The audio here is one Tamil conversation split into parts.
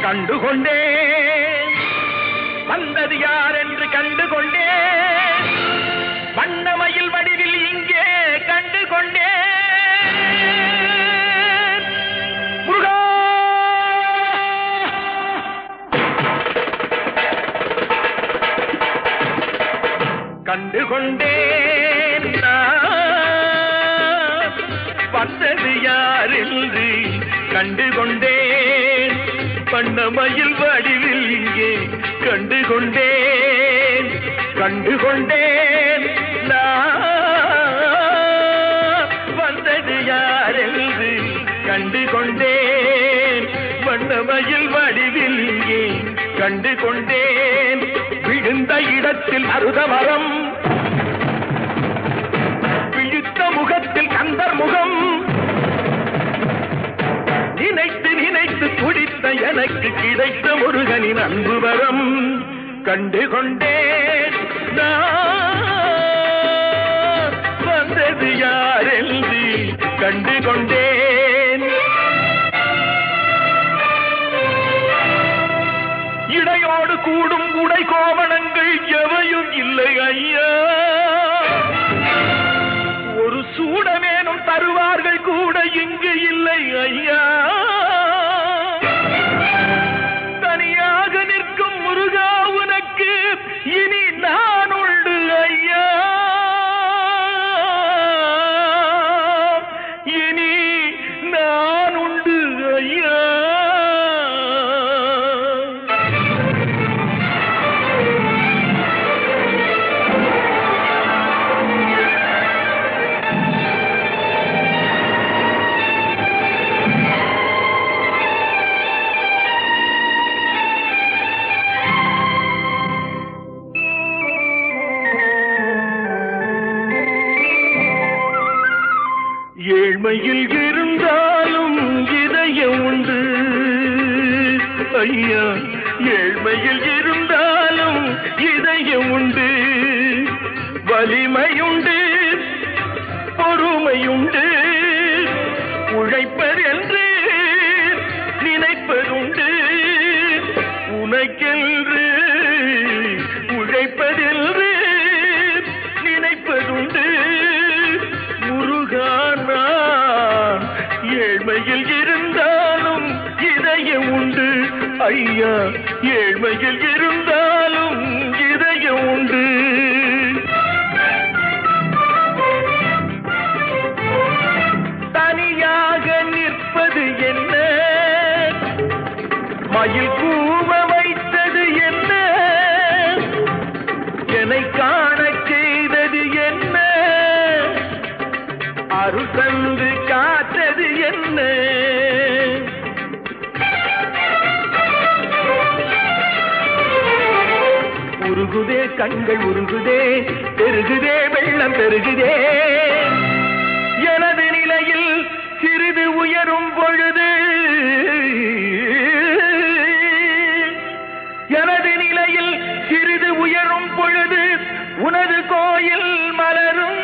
கண்டுகொண்டேன் வந்தது யார் என்று கண்டுகொண்டேன் வண்ணமயில் வடிவில் இங்கே கண்டுகொண்டேன் முருகா கண்டுகொண்டேன் நான். வந்தது யார் என்று கண்டுகொண்டேன் வண்ணமயில் வடிவில் இங்கே கண்டுகொண்டேன் கண்டுகொண்டேன் நான். வந்தது யார் என்று கண்டுகொண்டேன் வண்ணமயில் வடிவில் இங்கே கண்டுகொண்டேன் விழுந்த இடத்தில் அருதமரம் விழித்த முகத்தில் கந்தர் முகம் நினைத்து நினைத்து துடித்த எனக்கு கிடைத்த முருகனின் அன்பு வரம் கண்டு கொண்டேன் நான் வந்தது யார் என்று கண்டு கொண்டேன் இடையோடு கூடும் உடை கோவணங்கள் எவையும் இல்லை ஐயா ஒரு சூடமேனும் தருவார்கள் கூட இங்கு இல்லை ஐயா தனியாக நிற்கும் முருகா உனக்கு இனி நான் உண்டு ஐயா இனி நான் உண்டு ஐயா ஏழ்மையில் இருந்தாலும் இதயம் உண்டு ஐயா ஏழ்மையில் இருந்தாலும் இதயம் உண்டு வலிமையுண்டு பொறுமையுண்டு உழைப்பதென்று நினைப்பதுண்டு உனக்கென்று உழைப்பதென்று நினைப்பதுண்டு முருகானா ஏழ்மையில் இருந்தாலும் இதயம் உண்டு ஐயா ஏழ்மையில் இருந்தாலும் இதயம் உண்டு தனியாக நிற்பது என்ன மயில் கூவ வைத்தது என்ன என்னை காணச் செய்தது என்ன அருள் தந்து காத்தது என்ன உருகுதே கண்கள் உருகுதே பெருகுதே வெள்ளம் பெருகுதே எனது நிலையில் சிறிது உயரும் பொழுது எனது நிலையில் சிறிது உயரும் பொழுது உனது கோயில் மலரும்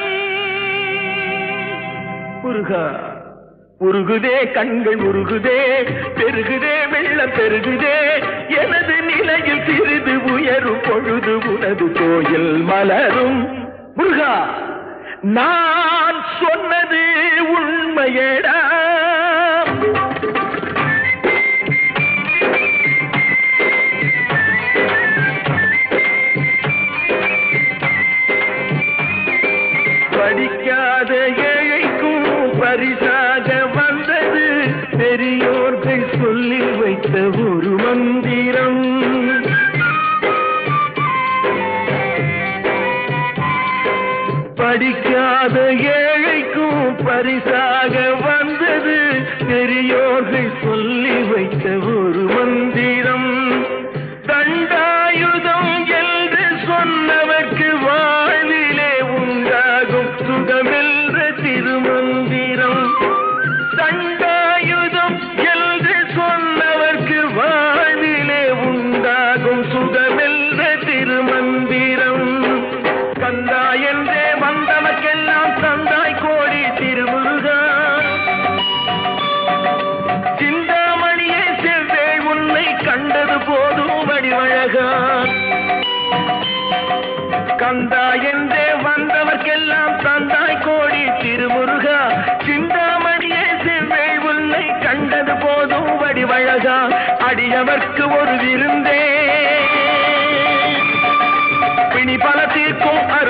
முருகா உருகுதே கண்கள் உருகுதே பெருகுதே வெள்ளம் பெருகுதே எனது நிலையில் சிறிது உயரும் பொழுது உனது கோயில் மலரும் முருகா நான் சொன்னது உண்மையடா படிக்காத ஏழைக்கும் பரிசாக வந்தது பெரியோர்கள் சொல்லி வைத்த ஒரு மந்திரம் படிக்காத ஏழைக்கும் பரிசாக வந்தது பெரியோர்கள் சொல்லி வைத்த ஒரு மந்திரம் தண்டாயுதம் என்று சொன்னவர்க்கு வாழ்விலே உண்டாகும் சுகமென்ற திருமந்திரம் தண்டாயுதம் என்று சொன்னவர்க்கு வாழ்விலே உண்டாகும் சுகமென்ற திருமந்திரம் கந்தா என்றே வந்தவர்க்கெல்லாம் தந்தாய் கோடி திருமுருகா சிந்தாமணியே செவ்வேள் அடியவர்க்கு ஒரு விருந்தே பிணி பல தீர்க்கும்